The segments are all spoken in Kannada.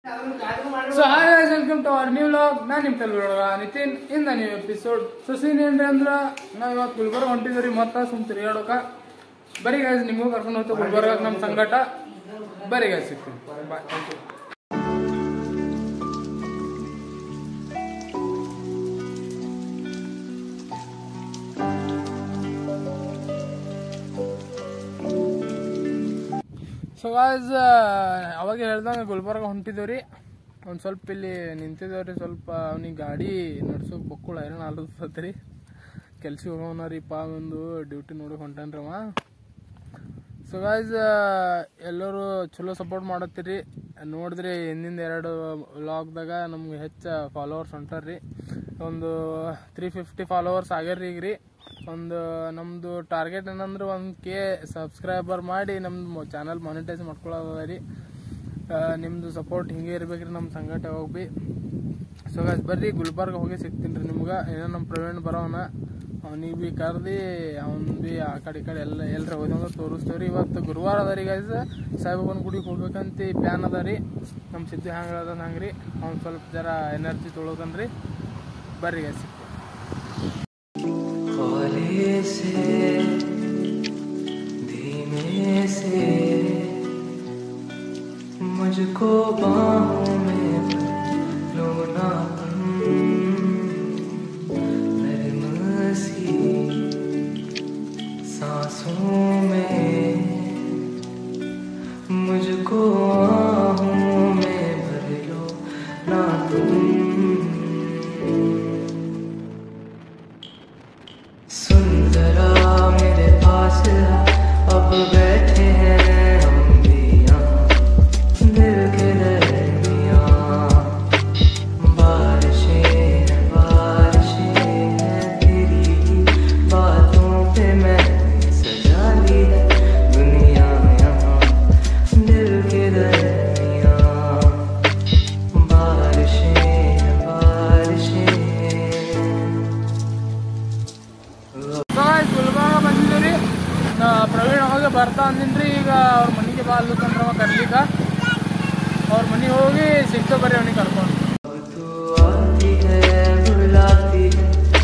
So hi welcome to our new vlog ನಾನು ನಿಮ್ಮ ತೆಲುಗು ನಿತಿನ್ ಇಂದ ನೀವು ಎಪಿಸೋಡ್ ಸೊ ಸೀನ್ ಏನ್ರಿ ಅಂದ್ರ ನಾವ್ ಇವತ್ತು ಗುಲ್ಬರ್ಗ ಹೊಂಟಿದ್ರಿ ಮತ್ತ ಸುಮ್ ತಿರುಗಾಡೋಕ ಬರೀ ಗಾಯ್ಸ್ ನಿಮಗೂ ಕರ್ಕೊಂಡು ಹೋಗ್ತೀವಿ ಗುಲ್ಬರ್ಗ ನಮ್ಮ ಸಂಗಟ ಬರೀ ಗಾಯ್ಸ್ ಸಿಗ್ತೀನಿ bye thank you so guys ಅವಾಗ ಹೇಳ್ದಂಗೆ ಗುಲ್ಬರ್ಗ ಹೊಂಟಿದ್ದೇವ್ರಿ ಒಂದು ಸ್ವಲ್ಪ ಇಲ್ಲಿ ನಿಂತಿದ್ದೇವ್ರಿ ಸ್ವಲ್ಪ ಅವ್ನಿಗೆ ಗಾಡಿ ನಡ್ಸೋಕೆ ಬಕ್ಕುಳ ಹೈರಾಣ ಆಲತ್ತರಿ ಕೆಲ್ಸಕ್ಕೆ ಹೋಗೋನರಿ ಪಾ ಒಂದು ಡ್ಯೂಟಿ ನೋಡಿ ಹೊಂಟಾನ್ರಿ ಅವ ಸೊ ಗಾಯ್ಸ್ ಎಲ್ಲರೂ ಚಲೋ ಸಪೋರ್ಟ್ ಮಾಡತ್ತೀರಿ ನೋಡಿದ್ರಿ ಹಿಂದಿಂದ ಎರಡು ವ್ಲಾಗ್ದಾಗ ನಮ್ಗೆ ಹೆಚ್ಚು ಫಾಲೋವರ್ಸ್ ಹೊಂಟಾರ್ರಿ ಒಂದು ತ್ರೀ ಫಿಫ್ಟಿ ಫಾಲೋವರ್ಸ್ ಆಗ್ಯಾರ್ರಿ ಈಗ ರೀ ಒಂದು ನಮ್ಮದು ಟಾರ್ಗೆಟ್ ಏನಂದ್ರೆ ಒಂದು ಕೆ ಸಬ್ಸ್ಕ್ರೈಬರ್ ಮಾಡಿ ನಮ್ದು ಚಾನಲ್ ಮಾನಿಟೈಸ್ ಮಾಡ್ಕೊಳ್ಳೋದ ರೀ ನಿಮ್ಮದು ಸಪೋರ್ಟ್ ಹಿಂಗೆ ಇರ್ಬೇಕ್ರಿ ನಮ್ಮ ಸಂಗಟ ಯಾವಾಗ ಭೀ ಸೊ ಗಾಯ್ಸ್ ಬರ್ರಿ ಗುಲ್ಬರ್ಗ ಹೋಗಿ ಸಿಗ್ತೀನಿ ರೀ ನಿಮ್ಗೆ ಏನೋ ನಮ್ಮ ಪ್ರವೀಣ್ ಬರೋನ ಅವನಿಗೆ ಭೀ ಕರ್ದು ಅವ್ನು ಭೀ ಆ ಕಡೆ ಈ ಕಡೆ ಎಲ್ಲ ಎಲ್ಲರ ಹೋದಂದ್ರೆ ತೋರಿಸ್ತೇವ್ರಿ ಇವತ್ತು ಗುರುವಾರ ಅದ ರೀ ಗೈಸ್ ಸಾಯಿಬಾಬನ ಗುಡಿಗೆ ಹೋಗ್ಬೇಕಂತ ಪ್ಲ್ಯಾನ್ ಅದ ರೀ ನಮ್ಮ ಸಿದ್ದು ಹ್ಯಾಂಗ ಅದ ಹಂಗೆ ರೀ ಅವ್ನು ಸ್ವಲ್ಪ ಜರ ಎನರ್ಜಿ ತೊಳೋದನ್ ರೀ ಬರ್ರಿ ಗೈಸ್ हौले से धीमे से मुझको बाहों में लो ना तुम नरम सी सांसों में मुझको आहों में भर लो ना तुम सुन जरा मेरे पास अब बैठे हैं हम भी यहाँ दिल के दरमियाँ बारिशें हैं बारिशें हैं तेरी बातों पे मैंने सजा ली है दुनिया यहाँ दिल के दरमियाँ बारिशें हैं बारिशें ಸೊ ಗಾಯ್ಸ್ ಗುಲ್ಬರ್ಗ ಬಂದಿದ್ದೀವಿ ರೀ ಪ್ರವೀಣ್ ಅವಾಗ ಬರ್ತಾ ಅಂದಿನ್ರಿ ಈಗ ಅವ್ರ ಮನೆಗೆ ಬಾ ಅಲ್ಲಕಂದ್ರೆ ಅವ ಕರ್ಲಿಕ್ಕ ಅವ್ರ ಮನೆಗೆ ಹೋಗಿ ಸಿಗ್ತೋ ಬರ್ರಿ ಅವನಿಗೆ ಕರ್ಕೊಂಡು अब तू आती है बुलाती है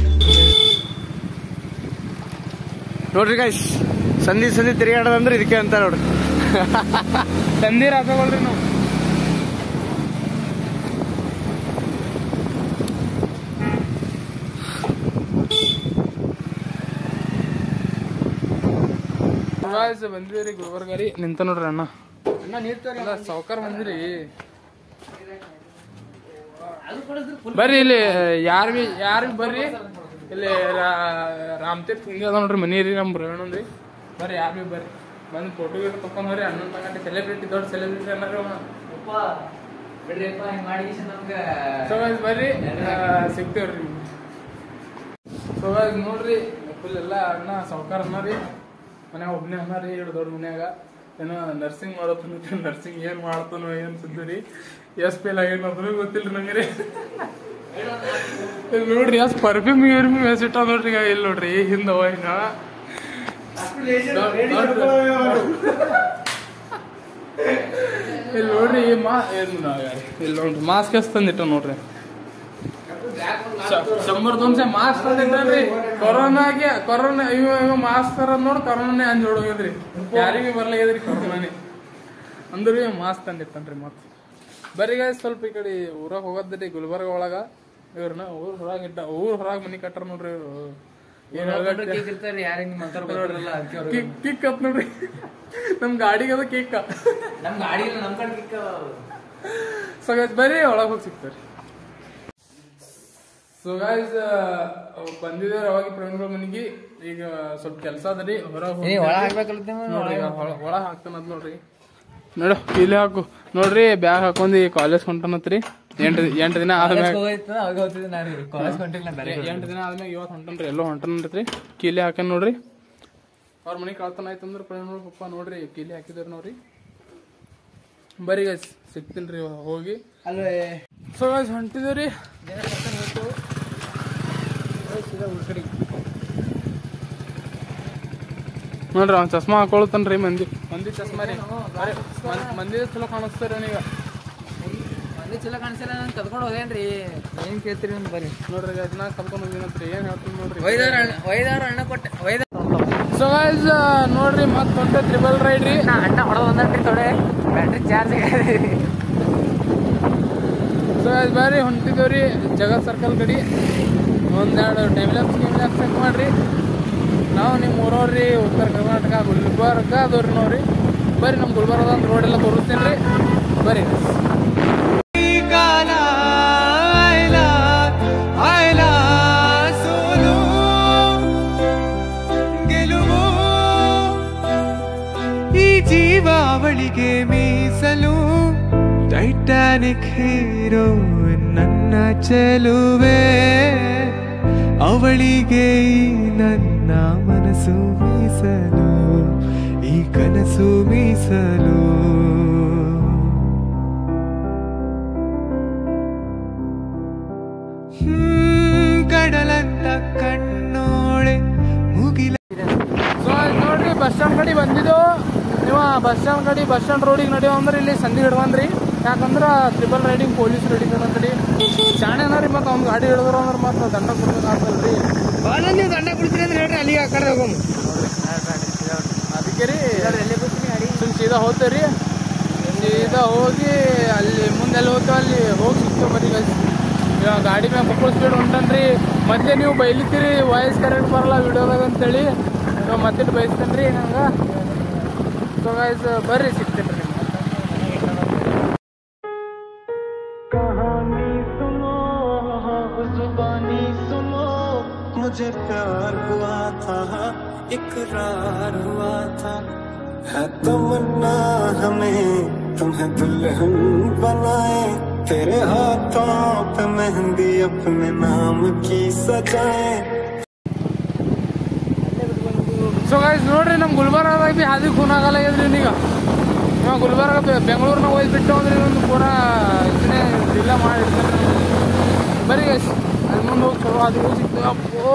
ನೋಡ್ರಿ ಗೈಸ್ ಸಂಧಿ ಸಂಧಿ ತಿರುಗಾಡೋದಂದ್ರೆ ಇದಕ್ಕೆ ಅಂತ ನೋಡ್ರಿ ತಂದೀರ್ ಹಾಕೋಳ್ರಿ ನಾವು ಗಾಯ್ಸ್ ಬಂದಿದ್ರಿ ಗುಲ್ಬರ್ಗ ರೀ ನಿಂತ ನೋಡ್ರಿ ಅಣ್ಣ ಇಲ್ಲ ಸಾವ್ಕಾರ ಬಂದಿರಿ ಬರ್ರಿ ಇಲ್ಲಿ ಯಾರು ಬಿ ಯಾರು ಬಿ ಬರ್ರಿ ಇಲ್ಲಿ ರಾ- ರಾಮತೀರ್ಥ ಹಿಂಗೆ ಅದ ನೋಡ್ರಿ ಮನಿ ರೀ ನಮ್ಮ ಪ್ರವೀಣ್ ರೀ ಬರ್ರಿ ಯಾರು ಬಿ ಬರ್ರಿ ಬಂದು ಫೋಟೋ ಗಿಟೋ ತಕೊಂಡ್ ಹೋಗ್ರಿ ಅಣ್ಣನ ತಗೊಂಡು ಸೆಲೆಬ್ರಿಟಿ ದೊಡ್ಡ ಸೆಲೆಬ್ರಿಟಿ ಅನ್ನೋರಿ ಅವ ಬಿಡ್ರಿಪ್ಪ ಹಿಂಗ್ ಮಾಡಿ ನಮ್ಗೆ ಸೊ guys ಬರ್ರಿ ಸಿಗ್ತೇವ್ರಿ ನಿಮ್ಗೆ ಸೊ guys ನೋಡ್ರಿ ಫುಲ್ ಎಲ್ಲ ಅಣ್ಣ ಸಾವ್ಕಾರ ಅನ್ನರಿ ಮನ್ಯಾಗ ಒಬ್ಬನೇ ಅನ್ನರಿ ಎರಡು ದೊಡ್ಡ ಮನ್ಯಾಗ ಏನೋ ನರ್ಸಿಂಗ್ ಮಾಡತ್ತ ನರ್ಸಿಂಗ್ ಏನ್ ಮಾಡ್ತಾನೋ ಏನ್ ಸುದ್ದಿ ರೀ ಎಸ್ ಪಿ ಆಗೇನು ಅದ್ರೂ ಗೊತ್ತಿಲ್ರಿ ನಂಗೆ ರೀ ಇಲ್ಲಿ ನೋಡ್ರಿ ಎಸ್ ಪರ್ಫ್ಯೂಮ್ ಗಿರ್ಫ್ಯೂಮ್ ಎಸ್ ಇಟ್ಟ ನೋಡ್ರಿ ಈಗ ಇಲ್ಲಿ ನೋಡ್ರಿ ಹಿಂದವ ಇನ್ನ ಇಲ್ಲಿ ನೋಡ್ರಿ ಮಾ ಏನ್ ಇಲ್ಲಿ ನೋಡ್ರಿ ಮಾಸ್ಕ್ ಎಸ್ ತಂದಿಟ್ಟ ನೋಡ್ರಿ ಶಂಬರ್ ದೊಂದ್ಸೆ ಮಾಸ್ಕ್ ತಂದಿಟ್ಟನ್ರಿ ಕೊರೋನಾಗೆ ಕೊರೋನಾ ಇವ ಇವ ಮಾಸ್ಕ್ ತರ ನೋಡಿ ಕೊರೋನಾನೇ ಅಂಜ್ ಹೊಡೋಗಿದ್ರಿ ಯಾರಿಗೂ ಬರ್ಲಾಗಿದ್ರಿ ಕೊರೋನಾನೇ ಅಂದ್ರೂ ಇವ ಮಾಸ್ಕ್ ತಂದಿಟ್ಟನ್ರಿ ಮತ್ ಬರೀ guys ಸ್ವಲ್ಪ ಈ ಕಡೆ ಊರಾಗ ಹೋಗೋದ್ರಿ ಗುಲ್ಬರ್ಗ ಒಳಗ ಇವ್ರನ್ನ ಊರ್ ಹೊರಗ ಇಟ್ಟ ಊರ್ ಹೊರಗ ಮನಿ ಕಟ್ಟಾರ ನೋಡ್ರಿ ಇವ್ರು ಏನ್ ಇರ್ತಾರೆ ಯಾರಿಗೆ ನಿಮ್ಮ ಅಂತರ ಬರೋದಿಲ್ಲ ಅದಕ್ಕೆ ಅವ್ರು ಕಿಕ್ ಕಿಕ್ ಅತ್ ನೋಡ್ರಿ ನಮ್ ಗಾಡಿಗೆ ಅದ ಕಿಕ್ ನಮ್ ಗಾಡಿ ಇಲ್ಲ ನಮ್ ಕಡೆ ಕಿಕ್ಕ ಸೊ ಗೈಸ್ ಬರ್ರಿ ಒಳಗೆ ಹೋಗಿ ಸಿಗ್ತಾರೆ ಸೊ ಗೈಸ್ ಬಂದಿದ್ದೇವ್ರಿ ಅವಾಗ ಪ್ರವೀಣ್ ಮನಿಗೆ ಈಗ ಸ್ವಲ್ಪ ಕೆಲಸ ಅದರಿ ಹೊರಗೆ ಒಳ ಹಾಕ್ಬೇಕಲ್ಲ ನೋಡ್ರಿ ಒಳಗೆ ಹಾಕ್ತಾನದ್ ನೋಡ್ರಿ ನೋಡು ಇಲ್ಲಿ ಹಾಕು ನೋಡ್ರಿ ಬ್ಯಾಗ್ ಹಾಕೊಂಡಿ ಕಾಲೇಜ್ ಹೊಂಟನತ್ರಿ ಎಂಟು ಎಂಟು ದಿನ ಆದ್ಮ್ಯಾಗ ಅವಾಗ ಹೋಗ್ತಿದ್ದೆ ನಾನು ಕಾಲೇಜ್ ಹೊಂಟಿಲ್ಲ ಬೇರೆ ಎಂಟು ದಿನ ಆದ್ಮ್ಯಾಗ ಇವತ್ತು ಹೊಂಟನ್ರಿ ಎಲ್ಲೋ ಹೊಂಟನ್ರಿ ಕೀಲಿ ಹಾಕ್ಯಾನ ನೋಡ್ರಿ ಅವ್ರ ಮನೆಗೆ ಕಳ್ತನ ಆಯ್ತಂದ್ರೆ ಪ್ರವೀಣ್ ಪಪ್ಪ ನೋಡ್ರಿ ಕೀಲಿ ಹಾಕಿದ್ರು ನೋಡ್ರಿ ಬರೀ ಗೈಸ್ ಸಿಗ್ತೀನಿ ಹೋಗಿ ಅಲ್ವೇ ಸೊ ಗೈಸ್ ಹೊಂಟಿದ್ದೀವ್ರಿ ನೋಡ್ರಿ ಅವ್ನು ಚಸ್ಮಾ ಹಾಕೊಳ್ತಾನ್ರಿ ಮಂದಿ ಮಂದಿ ಚಸ್ಮಾ ರೀ ಬರೀ ಮನ್- ಮಂದಿ ಚಲೋ ಕಾಣಿಸ್ತಾರ ಅವನೀಗ ಚಲೋ ಕಾಣಿಸಿಲ್ಲ ನಾನು ಕದ್ಕೊಂಡು ಹೋದೇನ್ರಿ ಏನ್ ಕೇಳ್ತೀರಿ ಒಂದು ಬರ್ರಿ ನೋಡ್ರಿ guys, ನಾ ಕರ್ಕೊಂಡು ಹೋಗಿನಂತ್ರಿ ಏನ್ ಹೇಳ್ತೀನಿ ನೋಡ್ರಿ ಒಯ್ದವ್ರ ಅಣ್ಣ ಒಯ್ದವ್ರ ಅಣ್ಣ ಕೊಟ್ಟೆ ಒಯ್ದ ಸೊ ಗೈಸ್ ನೋಡ್ರಿ ಮತ್ತೆ ಹೊಂಟೆ ತ್ರಿಬಲ್ ರೈಡ್ ರೀ ನಾ ಅಣ್ಣ ಹೊಡೆದು ಬಂದ್ರಿ ತೊಡೆ ಬ್ಯಾಟ್ರಿ ಚಾರ್ಜ್ ಸೊ ಗೈಸ್ ಬರ್ರಿ ಹೊಂಟಿದ್ದೇವ್ರಿ ಜಗತ್ ಸರ್ಕಲ್ ಕಡೆ ಒಂದೆರಡು time lapse game lapse check ಮಾಡ್ರಿ ನಾವು ನಿಮ್ಮ ಊರವ್ರಿ ಉತ್ತರ ಕರ್ನಾಟಕ ಗುಲ್ಬರ್ಗ ಅದವ್ರಿ ನೋಡ್ರಿ ಬರ್ರಿ ನಮ್ಮ ಗುಲ್ಬರ್ಗದ ರೋಡ್ ಎಲ್ಲ ತೋರಿಸ್ತೀನಿ ರೀ ಬರ್ರಿ ಈ ಜೀವಾವಳಿಗೆ ಮೀಸಲು ಟೈಟಾನಿಕ್ ಹೀರೋ ನನ್ನ ಚೆಲುವೆ ಅವಳಿಗೆ ಈ ನನ್ನ ಮನಸ್ಸು ಮೀಸಲು ಈ ಕನಸು ಮೀಸಲು ಹ್ಮ್, ಕಡಲಂತ ಕಣ್ಣೋಳೆ ಮುಗಿಲ ಸೊ ಅಲ್ಲಿ ನೋಡ್ರಿ ಬಸ್ ಸ್ಟ್ಯಾಂಡ್ ಕಡೆ ಬಂದಿದ್ದು ನೀವು ಬಸ್ ಸ್ಟ್ಯಾಂಡ್ ಕಡೆ ಬಸ್ ಸ್ಟ್ಯಾಂಡ್ ರೋಡಿಗೆ ನಡೆಯೋ ಅಂದ್ರೆ ಇಲ್ಲಿ ಸಂಧಿ ಹಿಡ್ಬಂದ್ರಿ ಯಾಕಂದ್ರೆ ಟ್ರಿಬಲ್ ರೈಡಿಂಗ್ ಪೊಲೀಸ್ ರೆಡಿ ಅಂದ್ರಿ ಶಾಣೆನ ರೀ ಮತ್ತೆ ಅವ್ನು ಗಾಡಿ ಹಿಡಿದ್ರು ಅಂದ್ರೆ ಮತ್ತೆ ದಂಡ ಕೊಡ್ಬೇಕಾಗ್ತಲ್ರಿ ನೀವು ದಂಡ ಕುಡ್ತೀರಿ ಅಂದ್ರೆ ಹೇಳ್ರಿ ಅಲ್ಲಿಗೆ ಆ ಕಡೆ ಹೋಗಮ್ಮ ಅದಕ್ಕೆ ರೀ ಸುಮ್ ಸೀದಾ ಹೋಗ್ತೇವ್ರಿ ಸೀದಾ ಹೋಗಿ ಅಲ್ಲಿ ಮುಂದೆ ಎಲ್ಲಿ ಹೋಗ್ತೇವೆ ಅಲ್ಲಿ ಹೋಗಿ ಸಿಗ್ತೇವೆ ಬರೀ guys. ಇವಾಗ ಗಾಡಿ ಮ್ಯಾಗ ಮಕ್ಕಳು ಸ್ಪೀಡ್ ಹೊಂಟನ್ರಿ ಮತ್ತೆ ನೀವು ಬೈಲಿತ್ತೀರಿ ವಾಯ್ಸ್ ಕರೆಕ್ಟ್ ಬರಲ್ಲ ವಿಡಿಯೋದಾಗ ಅಂತೇಳಿ ಇವಾಗ ಮತ್ತೆ ಬೈಸ್ತೇನೆ ರೀ ಹಂಗೆ ಸೊ ಗೈಸ್ ಬರ್ರಿ ಸಿಗ್ತೇನೆ ರೀ कहानी सुनो जुबानी सुनो मुझे प्यार हुआ था इकरार हुआ था है तमन्ना हमें तुम्हें दुल्हन बनाए तेरे हाथों पे मेहंदी अपने नाम की सजाए ಸೊ ಗೈಸ್ ನೋಡ್ರಿ ನಮ್ಮ ಗುಲ್ಬರ್ಗದಾಗ ಭೀ ಹಾದಿ ಖೂನ್ ಆಗಲ್ಲ ಇದ್ರಿ ಈಗ ಇವಾಗ ಗುಲ್ಬರ್ಗ ಬೆ- ಬೆಂಗಳೂರ್ನ ಹೋಗಿ ಬಿಟ್ಟು ಅಂದ್ರೆ ಒಂದು ಪೂರಾ ಇದನ್ನೇ ಜಿಲ್ಲಾ ಮಾಡಿರ್ತಾರೆ ಬರೀ ಗೈಸ್ ಅಲ್ಲಿ ಮುಂದೆ ಹೋಗಿ ಚಲೋ ಹಾದಿ ಹೋಗಿ ಸಿಗ್ತೇವೆ ಅಪ್ಪೋ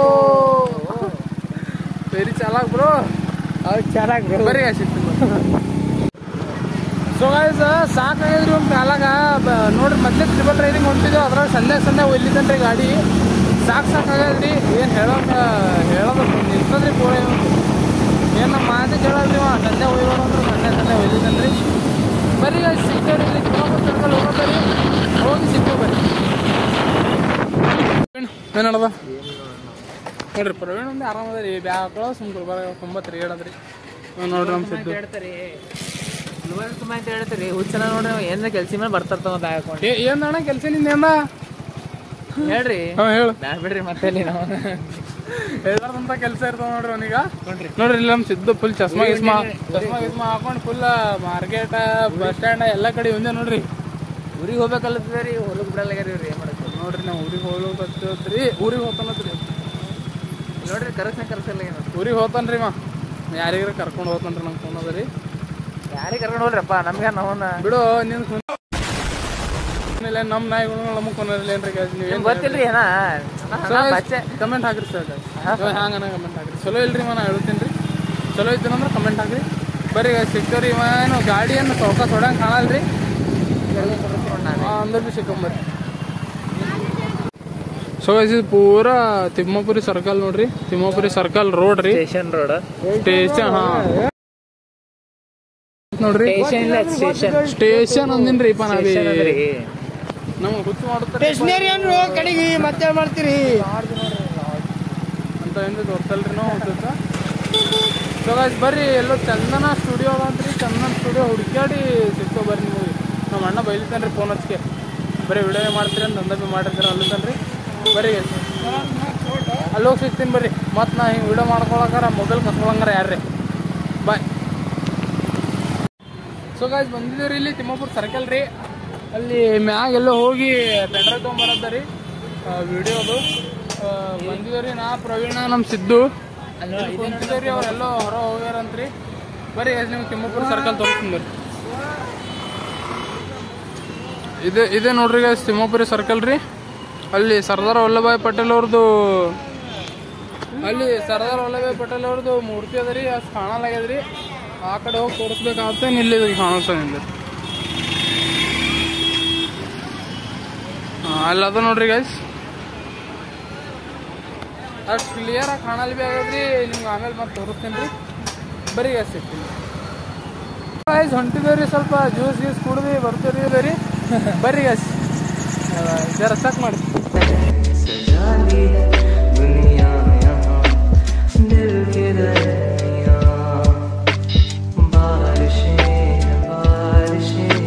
ವೆರಿ ಚಾಲಾಕ್ ಬ್ರೋ ಅವ್ರು ಚೆನ್ನಾಗಿ ಬರೀ ಗೈಸ್ ಸಿಗ್ತೀವಿ ಸೊ ಗೈಸ್ ಸಾಕಾಗಿದ್ರಿ ಒಂದು ಕಾಲಾಗ ಬ- ನೋಡ್ರಿ ಮೊದಲೇ ಟ್ರಿಬಲ್ ರೈಡಿಂಗ್ ಹೊಂಟಿದ್ದೆವು ಅದ್ರಾಗ ಸಂಡೆ ಸಂಡೆ ಒಯ್ಲಿದ್ದನ್ರಿ ಗಾಡಿ ಸಾಕು ಸಾಕಾಗ್ಯದ್ರಿ ಏನು ಹೇಳೋಕ ಹೇಳೋದು ನಿಲ್ತದ್ರಿ ಪೂರ ಏನು ನಮ್ಮ ಮಾತು ಕೇಳಲ್ರಿ ಇವ ಸಂಡೆ ಒಯ್ಯೋಣ ಅಂದ್ರೆ ಸಂಡೆ ಸಂಡೆ ಒಯ್ಲಿದ್ದನ್ರಿ ಬರೀ ಗೈಸ್ ಸಿಗ್ತೇವ್ರಿ ಇಲ್ಲಿ ತಿಮ್ಮಪ್ಪನ ಸರ್ಕಲ್ ಹೋಗೋದ್ರಿ ಹೋಗಿ ಸಿಗ್ತೇವೆ ಬರ್ರಿ ಏನು ನಡ್ದ ನೋಡ್ರಿ ಪ್ರವೀಣ್ ಒಂದು ಆರಾಮದ ರೀ ಬ್ಯಾಗ್ ಹಾಕೊಳ್ಳೋ ಸುಮ್ ಗುಲ್ಬರ್ಗ ತುಂಬ ತಿರುಗಾಡದ್ರಿ ಇವ್ ನೋಡ್ರಿ ನಮ್ಮ ಸಿದ್ದು ಹೇಳ್ತಾರೆ ತುಂಬ ಅಂತ ಹೇಳ್ತೀರಿ ಹುಚ್ಚನ ನೋಡ್ರಿ ಏನ ಕೆಲ್ಸ ಮೇಲೆ ಬರ್ತಾರ ಬ್ಯಾಗ್ ಹಾಕೊಂಡು ಏ ಏನ್ ಅಣ್ಣ ಕೆಲಸ ನಿಂದ ಹೇಳ್ರಿ ಹಾಂ ಹೇಳು ಬ್ಯಾಡ್ ಬಿಡ್ರಿ ಮತ್ತೆ ಇಲ್ಲಿ ನಾವು ಹೇಳ್ಬಾರ್ದಂತ ಕೆಲಸ ಇರ್ತಾವ ನೋಡ್ರಿ ಅವನೀಗ ನೋಡ್ರಿ ಇಲ್ಲಿ ನಮ್ಮ ಸಿದ್ದು ಫುಲ್ ಚಸ್ಮಾ ಗಿಸ್ಮಾ ಚಸ್ಮಾ ಗಿಸ್ಮಾ ಹಾಕೊಂಡು ಫುಲ್ ಮಾರ್ಕೆಟ್ ಬಸ್ ಸ್ಟ್ಯಾಂಡ್ ಎಲ್ಲ ಕಡೆ ಒಂದೇ ನೋಡ್ರಿ ಊರಿಗೆ ಹೋಗ್ಬೇಕಲ್ಲತ್ತದ ರೀ ಹೊಲಕ್ ಬಿಡಲ್ಲಾಗ್ಯಾರಿ ಇವ್ರು ಏನ್ ಮಾಡಕ್ಕೆ ನೋಡ್ರಿ ನಾವು ಊರಿಗೆ ಹೋಗ್ಲತ್ತೀವಿ ಊರಿಗೆ ಹೋಗ್ತಾನತ್ರಿ ನೋಡ್ರಿ ಕರಸ್ನ ಕರ್ಸಲ್ಲ ಏನು ಊರಿಗೆ ಹೋಗ್ತಾನ್ರಿ ಮಾ ಯಾರಿಗಾರ ಕರ್ಕೊಂಡು ಹೋಗ್ತಾನ್ರಿ ನಂಗೆ ಫೋನ್ ಅದ ರೀ ಯಾರಿಗೆ ಕರ್ಕೊಂಡು ಹೋಗ್ರಪ್ಪ ನಮ್ಗೆ ನಾವನ್ನ ಬಿಡು ನಿನ್ ನಮ್ಮ ನಾಯಿಗಳು ನಮಗೆ ಕೊನಿರ್ಲಿ ಏನ್ರಿ guys? ನೀವ್ ಏನ್ ನಿಮ್ಗೆ ಗೊತ್ತಿಲ್ರಿ ಏನ ಬಚ್ಚೆ ಕಮೆಂಟ್ ಹಾಕ್ರಿ ಸರ್ ಹ್ಯಾಂಗನ ಕಮೆಂಟ್ ಹಾಕ್ರಿ ಚಲೋ ಇಲ್ರಿ ಮಾ ನಾ ಹೇಳ್ತೀನಿ ರೀ ಚಲೋ ಇದ್ದೀನಂದ್ರೆ ಕಮೆಂಟ್ ಹಾಕ್ರಿ ಬರ್ರಿ ಸಿಗ್ತವ್ರಿ ಇವ ಏನು ಗಾಡಿಯನ್ನು ಸೌಕ ಹೊಡಂಗೆ ಕಾಣಲ್ರಿ ಅಂದ್ರೆ ಭೀ ಸಿಕ್ಕಂಬರ್ರಿ ಸೊ ಇದು ಪೂರಾ ತಿಮ್ಮಾಪುರಿ ಸರ್ಕಲ್ ನೋಡ್ರಿ ತಿಮ್ಮಾಪುರಿ ಸರ್ಕಲ್ ರೋಡ್ ರೀ ಸ್ಟೇಷನ್ ರೋಡ್ ಸ್ಟೇಷನ್ ಹಾ ನೋಡ್ರಿ ಸ್ಟೇಷನ್ ಇಲ್ಲ ಸ್ಟೇಷನ್ ಸ್ಟೇಷನ್ ಅಂದಿನ್ರಿ ಪಾ ನಾವೇ ಸ್ಟೇಷನ್ ಅದ್ರಿ ನಮ್ಗೆ ಹುಚ್ಚು ಮಾಡ್ತಾರೆ ಸ್ಟೇಷನರಿ ಅನ್ರು ಕಡೆಗೆ ಮತ್ತೆ ಮಾಡ್ತೀರಿ ಅಂತ ಏನು ಗೊತ್ತಲ್ರಿ ನಾವು ಅಂತ ಸೊ guys ಬರ್ರಿ ಎಲ್ಲೋ ಚಂದನ ಸ್ಟುಡಿಯೋ ಅದಂತ್ರಿ ಚಂದನ ಸ್ಟುಡಿಯೋ ಹುಡುಕ್ಯಾಡಿ ಸಿಗ್ತೋ ಬರ್ರಿ ನಿಮಗೆ ನಮ್ಮ ಅಣ್ಣ ಬೈಲಿತಾನ್ರಿ ಫೋನ್ ಹಚ್ಕೆ ಬರೀ ವಿಡಿಯೋ ಮಾಡ್ತೀರಿ ಅಂತ ಅಂದ ಭೀ ಮಾಡಿರ್ತೀರ ಅಲ್ಲತಾನ್ರಿ ಬರ್ರಿ guys. ಅಲ್ಲಿ ಹೋಗಿ ಸಿಗ್ತೀನಿ ಬರ್ರಿ ಮತ್ತು ನಾ ಹಿಂಗೆ ವಿಡಿಯೋ ಮಾಡ್ಕೊಳಕಾರ ಮೊಬೈಲ್ ಕಸ್ಕೊಳಂಗಾರ ಯಾರ್ರಿ ಬಾಯ್ ಸೊ ಗಾಯ್ಸ್ ಬಂದಿದ್ದೀವಿ ಇಲ್ಲಿ ತಿಮ್ಮಾಪುರ ಸರ್ಕಲ್ ರೀ ಅಲ್ಲಿ ಮ್ಯಾಗ ಎಲ್ಲೋ ಹೋಗಿ ಪೆಂಡ್ರೈವ್ ತೊಗೊಂಬರತ್ತ ರೀ ವಿಡಿಯೋದು ಬಂದಿದ್ದೀವಿ ರೀ ನಾ ಪ್ರವೀಣ ನಮ್ಮ ಸಿದ್ದು ಕುಂತಿದ್ದೀವಿ ರೀ ಅವರೆಲ್ಲೋ ಹೊರ ಹೋಗ್ಯಾರಂತ್ರಿ ಬರ್ರಿ guys, ನಿಮ್ಗೆ ತಿಮ್ಮಾಪುರ ಸರ್ಕಲ್ ತೋರಿಸ್ತೀನಿ ಬರ್ರಿ ಇದೆ ಇದೆ ನೋಡ್ರಿ ಗೈಸ್ ತಿಮ್ಮಾಪುರಿ ಸರ್ಕಲ್ ರೀ ಅಲ್ಲಿ ಸರ್ದಾರ್ ವಲ್ಲಭಾಯ್ ಪಟೇಲ್ ಅವ್ರದ್ದು ಅಲ್ಲಿ ಸರ್ದಾರ್ ವಲ್ಲಭಾಯ್ ಪಟೇಲ್ ಅವ್ರದ್ದು ಮೂರ್ತಿ ಅದ ರೀ ಅಷ್ಟು ಕಾಣಲಾಗ್ಯದ ರೀ ಆ ಕಡೆ ಹೋಗಿ ತೋರಿಸ್ಬೇಕಾಗುತ್ತೆ ಇಲ್ಲಿ ಕಾಣಿಸ್ತಾ ನಿಂದ ಅಲ್ಲದ ನೋಡ್ರಿ ಗೈಸ್ ಅಷ್ಟು ಕ್ಲಿಯರ್ ಆಗಿ ಕಾಣಲ್ ಬಿ ಆಗದ್ರಿ ನಿಮ್ಗೆ ಆಮೇಲೆ ಮತ್ತೆ ತೋರಿಸ್ತೇನೆ ರೀ ಬರೀ ಗೈಸ್ ಸಿಗ್ತೀನಿ ಗೈಸ್ ಹೊಂಟಿದೇವ್ರಿ ಸ್ವಲ್ಪ ಜ್ಯೂಸ್ ಗೀಸ್ ಕುಡ್ದು ಬರ್ತೀವಿ ರೀ ಬರ್ರಿ ಗೈಸ್ ಜರ ಚೆಕ್ ಮಾಡಿ सजा ली है दुनिया यहाँ दिल के दरिया बारिशें बारिशें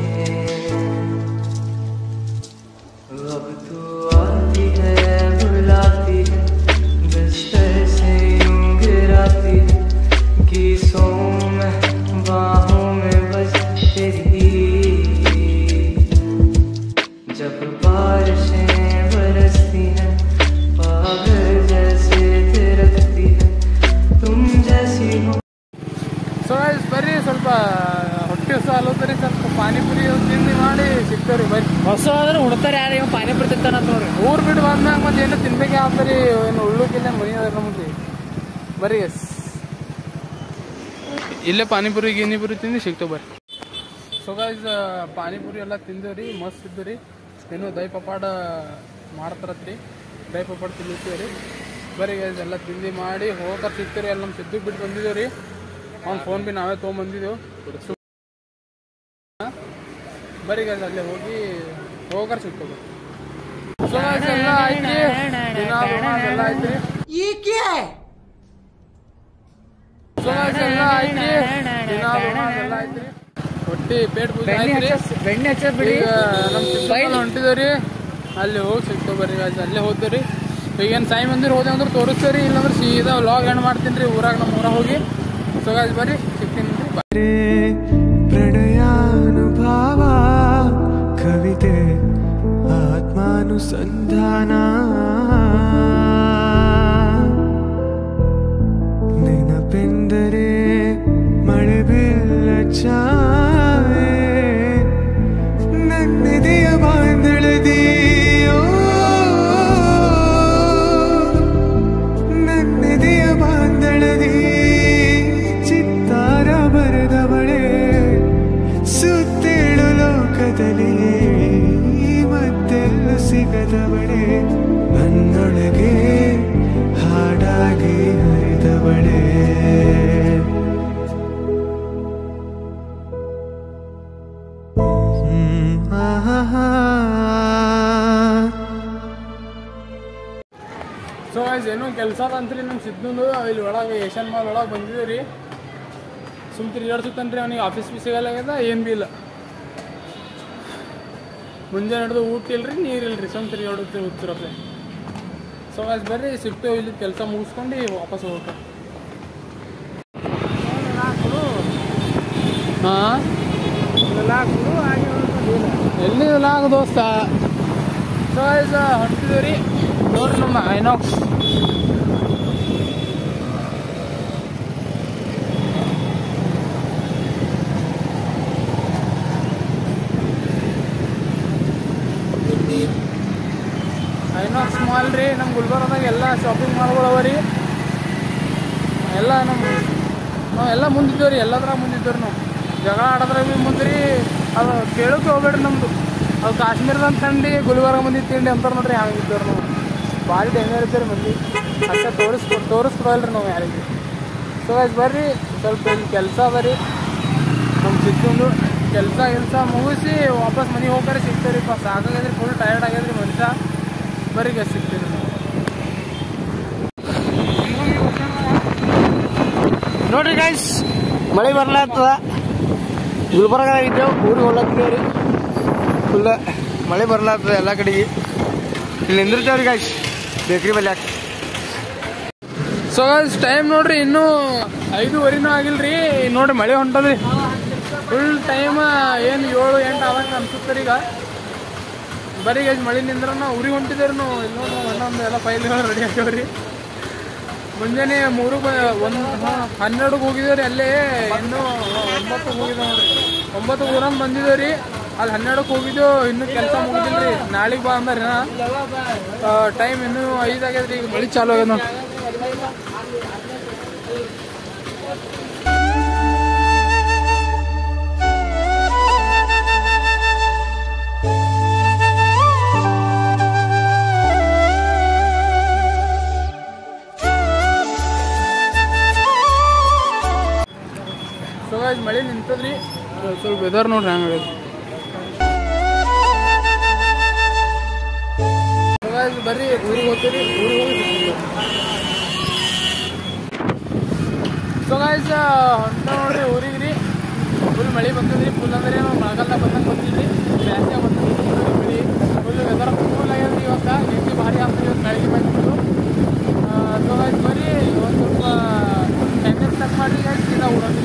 अब तू आती है बुलाती है बिस्तर से यूं गिराती है गीसों में बाहों में बस तेरी जब बारिशें बरसती हैं पागल जैसे थिरकती है तुम जैसी हो ಸೊ ಗೈಸ್ ಬರ್ರಿ ಸ್ವಲ್ಪ ಹೊಟ್ಟೆ ಸಾಲೋದ್ರಿ ಸ್ವಲ್ಪ ಪಾನಿಪುರಿ ತಿಂದು ಮಾಡಿ ಸಿಗ್ತೇವ್ರಿ ಬರ್ರಿ ಹೊಸ ಆದ್ರೆ ಉಣ್ತಾರೆ ಯಾರು ಇವ್ ಪಾನಿಪುರಿ ತಿಂತಾನ ನೋಡ್ರಿ ಊರ್ ಬಿಟ್ಟು ಬಂದಾಗ ಮತ್ತೆ ಏನೋ ತಿನ್ಬೇಕೆ ಆಗ್ತರಿ ಏನು ಉಳ್ಳುಕಿಲ್ಲ ಮನಿ ಅದ ನಮ್ದು ಬರ್ರಿ ಎಸ್ ಇಲ್ಲೇ ಪಾನಿಪುರಿ ಗಿನಿಪುರಿ ತಿಂದು ಸಿಗ್ತೇವೆ ಬರ್ರಿ ಸೊ ಗೈಸ್ ಪಾನಿಪುರಿ ಎಲ್ಲ ತಿಂದೇವ್ರಿ ಮಸ್ತ್ ಇದ್ದು ರೀ ಏನು ದೈ ಪಪಾಡ ಮಾಡ್ತಾರತ್ರಿ ದೈ ಪಪಾಡ ತಿನ್ನಿಸ್ತೀವಿ ರೀ ಬರ್ರಿ ಗೈಸ್ ಎಲ್ಲ ತಿಂದು ಮಾಡಿ ಹೋಗಾರ ಸಿಗ್ತೀರಿ ಎಲ್ಲ ನಮ್ಮ ಸಿದ್ದು ಬಿಟ್ಟು ಬಂದಿದ್ದೇವೆ ರೀ ಅವ್ನ ಫೋನ್ ಬಿ ನಾವೇ ತೊಗೊಂಬಂದಿದ್ದೆವು ಬರೀ ಗೈಸ್ ಅಲ್ಲೇ ಹೋಗಿ ಹೋಗಾರ ಸಿಗ್ತೇವೆ ಸೊ ಗೈಸ್ ಎಲ್ಲ ಐತ್ರಿ ದಿನ ಎಲ್ಲ ಐತ್ರಿ ಸೊ ಗೈಸ್ ಎಲ್ಲ ಐತ್ರಿ ದಿನ ಎಲ್ಲ ಐತ್ರಿ ಹೊಟ್ಟಿ ಪೇಟ್ ಪೂಜೆ ಐತ್ರಿ ಬೆಣ್ಣೆ ಹಚ್ಚದ್ ಬಿಡಿ ಈಗ ನಮ್ಮ ಸಿದ್ದಪ್ಪನ ಹೊಂಟಿದೇವ್ರಿ ಅಲ್ಲಿ ಹೋಗಿ ಸಿಗ್ತೇವೆ ಬರ್ರಿ guys. ಅಲ್ಲೇ ಹೋಗ್ತೇವ್ರಿ ಈಗ ಏನು ಸಾಯಿ ಮಂದಿರ ಹೋದೆ ಅಂದ್ರೆ ತೋರಿಸ್ತೇವ್ರಿ ಇಲ್ಲಾಂದ್ರೆ ಸೀದಾ ವ್ಲಾಗ್ ಎಂಡ್ ಮಾಡ್ತೀನಿ ರೀ ಊರಾಗ ನಮ್ಮ ಊರಾಗ ಹೋಗಿ ಸೊ ಗಾಯ್ಸ್ ಬರ್ರಿ ಸಿಗ್ತೀನಿ ರೀ ಬಾಯ್ ಪ್ರಣಯಾನುಭಾವ ಕವಿತೆ ಆತ್ಮಾನುಸಂಧಾನ ನೆನಪೆಂದರೆ ಮಳೆ ಬೆಲ್ಲ ಛಾಯೆ ನನ್ನೆದೆಯ ಬಾಂಧಳದಿಯೋ ನನ್ನೆದೆಯ ಬಾಂಧಳದಿ ಚಿತ್ತಾರ ಬರೆದವಳೆ ಸುತ್ತೇಳು ಲೋಕದಲ್ಲಿ ಮತ್ತೆಲ್ಲೂ ಸಿಗದವಳೆ ನನ್ನೊಳಗೆ ಹಾಡಾಗಿ ಹರಿದವಳೆ ಹ್ಮ್, ಆಹಾಹಾ. ಸೊ ಗಾಯ್ಸ್ ಏನೋ ಕೆಲಸ ಅಂತ್ರಿ ನಮ್ಮ ಸಿದ್ಧಂದು ಇಲ್ಲಿ ಒಳಗೆ ಏಷ್ಯನ್ ಮಾಲ್ ಒಳಗೆ ಬಂದಿದೆ ರೀ ಸುಮ್ ತಿರ್ಗಾಡ್ಸುತ್ತಾನೆ ರೀ ಅವನಿಗೆ ಆಫೀಸ್ ಬಿ ಸಿಗಲ್ಲಾಗ್ಯದ ಏನು ಬಿ ಇಲ್ಲ ಮುಂಜಾನೆ ಹಿಡಿದು ಊಟ ಇಲ್ರಿ ನೀರು ಇಲ್ರಿ ಸುಮ್ ತಿರ್ಗಾಡುತ್ತೆ ಉತ್ತರಪ್ಲೆ ಸೊ ಗಾಯ್ಸ್ ಬರ್ರಿ ಸಿಗ್ತೇವೆ ಇಲ್ಲಿ ಕೆಲಸ ಮುಗಿಸ್ಕೊಂಡು ವಾಪಸ್ ಹೋಗ್ಬೇಕು ಹಾಂ ಎಲ್ಲಿ ಲಾಗ ದೋಸ್ತ ಸೊ ಗಾಯ್ಸ್ ಹೊಂಟಿದ್ದೀವಿ ರೀ ನೋಡ್ರಿ ನಮ್ಮ ಐನಾಕ್ಸ್ ಐನಾಕ್ಸ್ ಮಾಲ್ ರೀ ನಮ್ಮ ಗುಲ್ಬರ್ಗದಾಗ ಎಲ್ಲ ಶಾಪಿಂಗ್ ಮಾಲ್ಗಳು ಅವ ರೀ ಎಲ್ಲ ನಮ್ಮ ನಾವು ಎಲ್ಲ ಮುಂದಿದ್ದೇವೆ ರೀ ಎಲ್ಲದ್ರಾಗ ಮುಂದಿದ್ದೇವೆ ನಾವು ಜಗಳ ಆಡೋದ್ರಾಗ ಭೀ ಮುಂದ್ರಿ ಅದು ಕೇಳೋಕೆ ಹೋಗ್ಬೇಡ್ರಿ ನಮ್ಮದು ಅದು ಕಾಶ್ಮೀರದ ತಂಡಿ ಗುಲ್ಬರ್ಗ ಮಂದಿ ತಿಂಡಿ ಅಂತಾರೆ ನೋಡ್ರಿ ಹಂಗಿದ್ದೇವೆ ನಾವು ಭಾರಿ ಡೇಂಜರ್ ಇದ್ದೇವೆ ಮಂದಿ ಅಷ್ಟೇ ತೋರಿಸ್ಕೊ ತೋರಿಸ್ಕೊಡಲ್ರಿ ನಾವು ಯಾರಿಗೆ ಸೊ ಗೈಸ್ ಬರ್ರಿ ಸ್ವಲ್ಪ ಇಲ್ಲಿ ಕೆಲಸ ಅದ ರೀ ನಮ್ಮ ಸಿಕ್ಕೊಂಡು ಕೆಲಸ ಕೆಲಸ ಮುಗಿಸಿ ವಾಪಸ್ ಮನೆಗೆ ಹೋಗ್ತಾರೆ ಸಿಗ್ತೀವಿ ರೀ ಸಾಕಾಗ್ಯದ್ರಿ ಫುಲ್ ಟಯರ್ಡ್ ಆಗ್ಯದ್ರಿ ಮನುಷ್ಯ ಬರ್ರಿ ಗಸ್ ಸಿಗ್ತೀವಿ ನಾವು ನೋಡ್ರಿ ಗೈಸ್ ಮಳೆ ಬರ್ಲಾಗ್ತದ ಗುಲ್ಬರ್ಗದಾಗ ಇದ್ದೇವೆ ಊರಿಗೆ ಹೊಲತ್ತಿದ್ದೇವೆ ರೀ ಫುಲ್ ಮಳೆ ಬರ್ಲಾಗ್ತದ ಎಲ್ಲ ಕಡೆಗೆ ಇಲ್ಲಿ ನಿಂದಿರ್ತೇವ್ರಿ ಗೈಸ್ ಬೇಕ್ರಿ ಬಲ್ಲಿ ಯಾಕೆ ಸೊ ಗೈಸ್ ಟೈಮ್ ನೋಡ್ರಿ ಇನ್ನೂ ಐದೂವರೆನೂ ಆಗಿಲ್ರಿ ನೋಡ್ರಿ ಮಳೆ ಹೊಂಟದ್ರಿ ಫುಲ್ ಟೈಮ್ ಏನು ಏಳು ಎಂಟು ಆದಂಗೆ ಅನ್ಸುತ್ತೆ ಈಗ ಬರೀ ಗೈಸ್ ಮಳೆ ನಿಂದ್ರ ನಾವು ಊರಿಗೆ ಹೊಂಟಿದ್ದೇವೆ ನಾವು ಇಲ್ಲಿ ನೋಡ್ರಿ ನಮ್ಮ ಅಣ್ಣ ಒಂದು ಎಲ್ಲ ಫೈಲ್ಗಳು ರೆಡಿ ಆಗ್ಯಾವ್ರಿ ಮುಂಜಾನೆ ಮೂರು ಬ ಒಂದು ಹನ್ನೆರಡುಗೆ ಹೋಗಿದ್ದೇವೆ ರೀ ಅಲ್ಲೇ ಇನ್ನೂ ಒಂಬತ್ತಕ್ಕೆ ಹೋಗಿದ್ದೇವೆ ನೋಡ್ರಿ ಒಂಬತ್ತು ಊರಂದು ಬಂದಿದ್ದೇವೆ ರೀ ಅಲ್ಲಿ ಹನ್ನೆರಡಕ್ಕೆ ಹೋಗಿದ್ದೆವು ಇನ್ನೂ ಕೆಲಸ ಮುಗಿದಿಲ್ಲ ರೀ ನಾಳೆಗೆ ಬಾ ಅಂದಾರ ಟೈಮ್ ಇನ್ನೂ ಐದು ಆಗ್ಯದ್ರಿ ಈಗ ಮಳೆ ಚಾಲು ಆಗ್ಯದ ನೋಡಿ ವೆದರ್ ನೋಡ್ರಿ ಹೆಂಗೆ ಬರ್ರಿ ಊರಿಗೆ ಹೋಗ್ತೀರಿ ಊರಿಗೆ ಹೋಗಿ ಸೊ ಗಾಯ್ಸ್ ಹೊಂಟ ನೋಡ್ರಿ ಊರಿಗೆ ರೀ ಫುಲ್ ಮಳೆ ಬಂತದ್ರಿ ಫುಲ್ ಅಂದ್ರೆ ನಾವು ಮಳೆಗಾಲ ಬಂದಂಗೆ ಬಂದಿದ್ರಿ ಬ್ಯಾಸ್ಗೆ ಬಂದಂಗೆ ಮಳೆ ಫುಲ್ ವೆದರ್ ಫುಲ್ ಆಗ್ಯದ್ರಿ ಇವತ್ತು ನೆಂಟಿ ಭಾರಿ ಆಗ್ತದೆ ಇವತ್ತು ಬೆಳಗ್ಗೆ ಬಂದಿದ್ದು ಸೊ ಗಾಯ್ಸ್ ಬರ್ರಿ ಒಂದು ಸ್ವಲ್ಪ ಟೈಮ್ ಸ್ಟಾರ್ಟ್ ಮಾಡಿ ಗಾಯ್ಸ್ ಸೀದಾ ಊರಲ್ಲಿ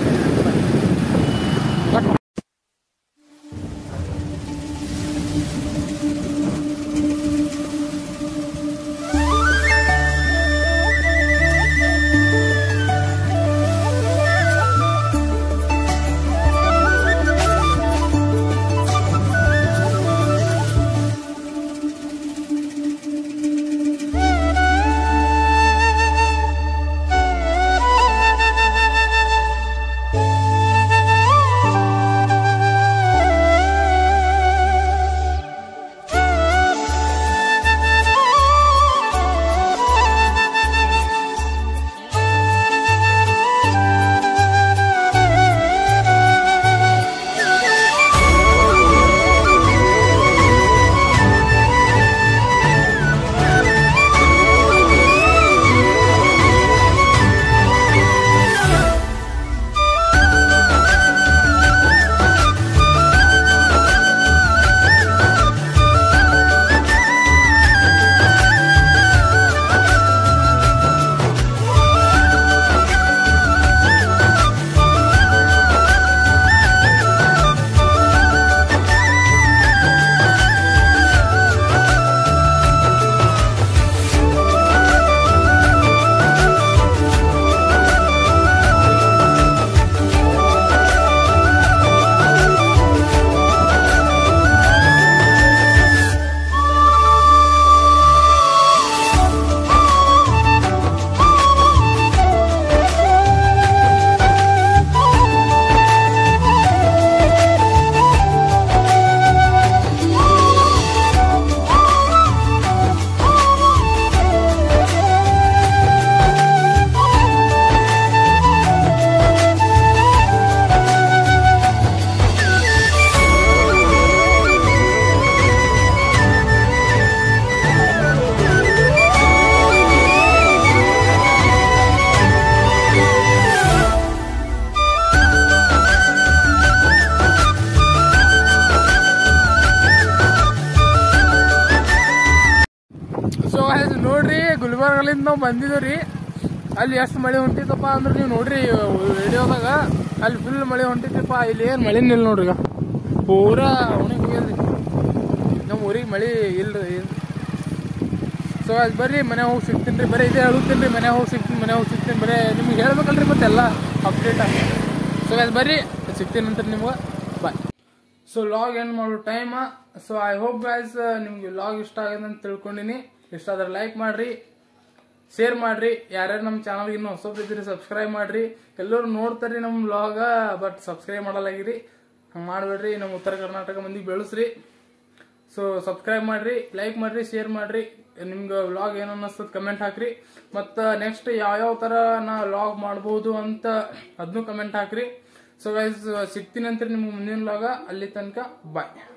ಸೊ ನೋಡ್ರಿ ಗುಲ್ಬರ್ಗಲಿಂದ ನಾವು ಬಂದಿದ್ದೀವಿ ರೀ ಅಲ್ಲಿ ಎಷ್ಟು ಮಳೆ ಹೊಂಟಿತ್ತಪ್ಪ ಅಂದ್ರೆ ನೀವು ನೋಡ್ರಿ ವಿಡಿಯೋದಾಗ ಅಲ್ಲಿ ಫುಲ್ ಮಳೆ ಹೊಂಟಿತ್ತಪ್ಪ ಇಲ್ಲಿ ಏನು ಮಳೆ ನಿಲ್ಲ ನೋಡ್ರಿ ಈಗ ಪೂರಾ ಒಣಗಿ ಹೋಗ್ಯದ್ರಿ ನಮ್ಮ ಊರಿಗೆ ಮಳೆ ಇಲ್ರಿ ಸೊ ಅಲ್ಲಿ ಬರ್ರಿ ಮನೆ ಹೋಗಿ ಸಿಗ್ತೀನಿ ರೀ ಬರೀ ಇದೇ ಹೇಳುತ್ತೀನಿ ರೀ ಮನೆ ಹೋಗಿ ಸಿಗ್ತೀನಿ ಮನೆ ಹೋಗಿ ಸಿಗ್ತೀನಿ ಬರೀ ನಿಮ್ಗೆ ಹೇಳ್ಬೇಕಲ್ರಿ ಮತ್ತೆಲ್ಲ ಅಪ್ಡೇಟ್ ಸೊ ಅಲ್ಲಿ ಬರ್ರಿ ಸಿಗ್ತೀನಿ ಅಂತ ನಿಮ್ಗೆ ಬಾಯ್ ಸೊ ಲಾಗ್ ಏನು ಮಾಡೋ time so I hope guys ನಿಮ್ಗೆ ಲಾಗ್ ಇಷ್ಟ ಆಗಿದೆ ಅಂತ ತಿಳ್ಕೊಂಡಿನಿ ಇಷ್ಟ ಆದ್ರೆ ಲೈಕ್ ಮಾಡ್ರಿ ಶೇರ್ ಮಾಡ್ರಿ ಯಾರ್ಯಾರು ನಮ್ಮ ಚಾನಲ್ಗೆ ಇನ್ನೂ ಹೊಸಬ್ರಿದ್ರಿ ಸಬ್ಸ್ಕ್ರೈಬ್ ಮಾಡ್ರಿ ಎಲ್ಲರೂ ನೋಡ್ತಾರ್ರಿ ನಮ್ಮ ವ್ಲಾಗ ಬಟ್ ಸಬ್ಸ್ಕ್ರೈಬ್ ಮಾಡಲಾಗಿರಿ ಹಂಗೆ ಮಾಡಬೇಡ್ರಿ ನಮ್ಮ ಉತ್ತರ ಕರ್ನಾಟಕ ಮಂದಿಗೆ ಬೆಳೆಸ್ರಿ ಸೊ ಸಬ್ಸ್ಕ್ರೈಬ್ ಮಾಡ್ರಿ ಲೈಕ್ ಮಾಡ್ರಿ ಶೇರ್ ಮಾಡ್ರಿ ನಿಮ್ಗೆ ವ್ಲಾಗ್ ಏನು ಅನ್ನಿಸ್ತದ ಕಮೆಂಟ್ ಹಾಕ್ರಿ ಮತ್ತು ನೆಕ್ಸ್ಟ್ ಯಾವ್ಯಾವ ಥರ ನಾ ವ್ಲಾಗ್ ಮಾಡ್ಬೋದು ಅಂತ ಅದನ್ನು ಕಮೆಂಟ್ ಹಾಕ್ರಿ ಸೊ ಗೈಸ್ ಸಿಗ್ತೀನಿ ಅಂತ ನಿಮ್ಗೆ ಮುಂದಿನ ವ್ಲಾಗ ಅಲ್ಲಿ ತನಕ ಬಾಯ್